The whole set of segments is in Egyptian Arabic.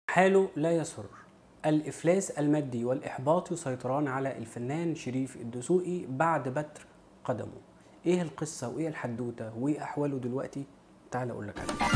حاله لا يسر الإفلاس المادي والإحباط يسيطران على الفنان شريف الدسوقي بعد بتر قدمه إيه القصة وإيه الحدوتة وإيه أحواله دلوقتي تعال أقول لك عليه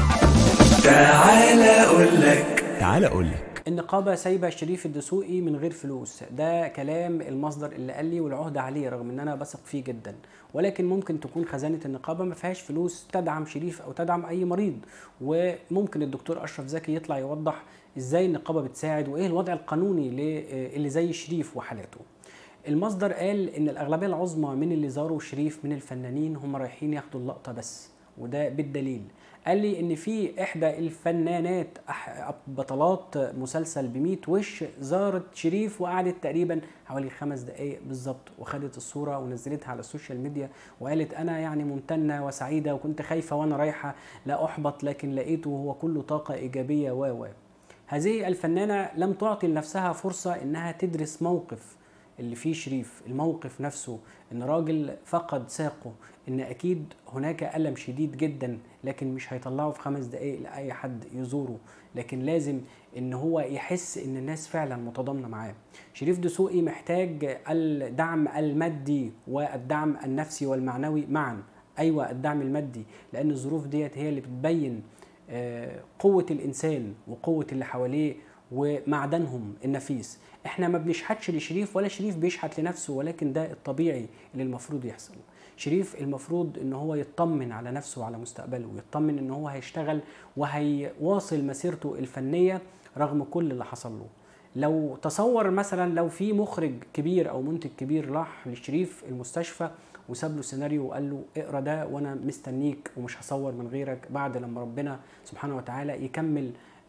تعال اقول لك تعال اقول لك النقابة سايبة شريف الدسوقي من غير فلوس ده كلام المصدر اللي قال لي والعهدة عليه رغم ان انا بثق فيه جدا ولكن ممكن تكون خزانة النقابة ما فيهاش فلوس تدعم شريف او تدعم اي مريض وممكن الدكتور اشرف زكي يطلع يوضح ازاي النقابة بتساعد وايه الوضع القانوني اللي زي شريف وحالاته المصدر قال ان الاغلبية العظمى من اللي زاروا شريف من الفنانين هم رايحين ياخدوا اللقطة بس وده بالدليل قال لي ان في احدى الفنانات أح- بطلات مسلسل بميت وش زارت شريف وقعدت تقريبا حوالي خمس دقائق بالظبط وخدت الصوره ونزلتها على السوشيال ميديا وقالت انا يعني ممتنه وسعيده وكنت خايفه وانا رايحه لا احبط لكن لقيته هو كله طاقه ايجابيه و و هذه الفنانه لم تعطي لنفسها فرصه انها تدرس موقف اللي فيه شريف الموقف نفسه ان راجل فقد ساقه ان اكيد هناك الم شديد جدا لكن مش هيطلعه في خمس دقائق لاي حد يزوره لكن لازم ان هو يحس ان الناس فعلا متضامنه معاه شريف دسوقي محتاج الدعم المادي والدعم النفسي والمعنوي معا ايوه الدعم المادي لان الظروف ديت هي اللي بتبين آه، قوه الانسان وقوه اللي حواليه ومعدنهم النفيس احنا ما بنشحتش لشريف ولا شريف بيشحت لنفسه ولكن ده الطبيعي اللي المفروض يحصل شريف المفروض ان هو يطمن على نفسه وعلى مستقبله ويطمن ان هو هيشتغل وهيواصل مسيرته الفنية رغم كل اللي حصل له لو تصور مثلا لو في مخرج كبير او منتج كبير راح لشريف المستشفى وساب له سيناريو وقال له اقرا ده وانا مستنيك ومش هصور من غيرك بعد لما ربنا سبحانه وتعالى يكمل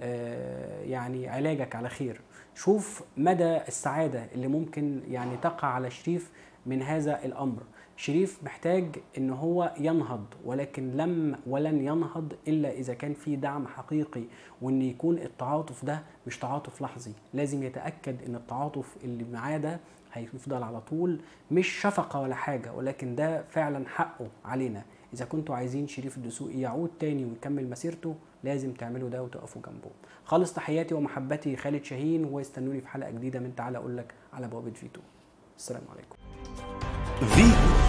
آه، يعني علاجك على خير شوف مدى السعادة اللي ممكن يعني تقع على شريف من هذا الأمر شريف محتاج ان هو ينهض ولكن لم ولن ينهض الا اذا كان في دعم حقيقي وان يكون التعاطف ده مش تعاطف لحظي لازم يتاكد ان التعاطف اللي معاه ده هيفضل على طول مش شفقه ولا حاجه ولكن ده فعلا حقه علينا اذا كنتوا عايزين شريف الدسوقي يعود تاني ويكمل مسيرته لازم تعملوا ده وتقفوا جنبه خالص تحياتي ومحبتي خالد شاهين واستنوني في حلقه جديده من تعالى اقول لك على بوابه فيتو السلام عليكم فيتو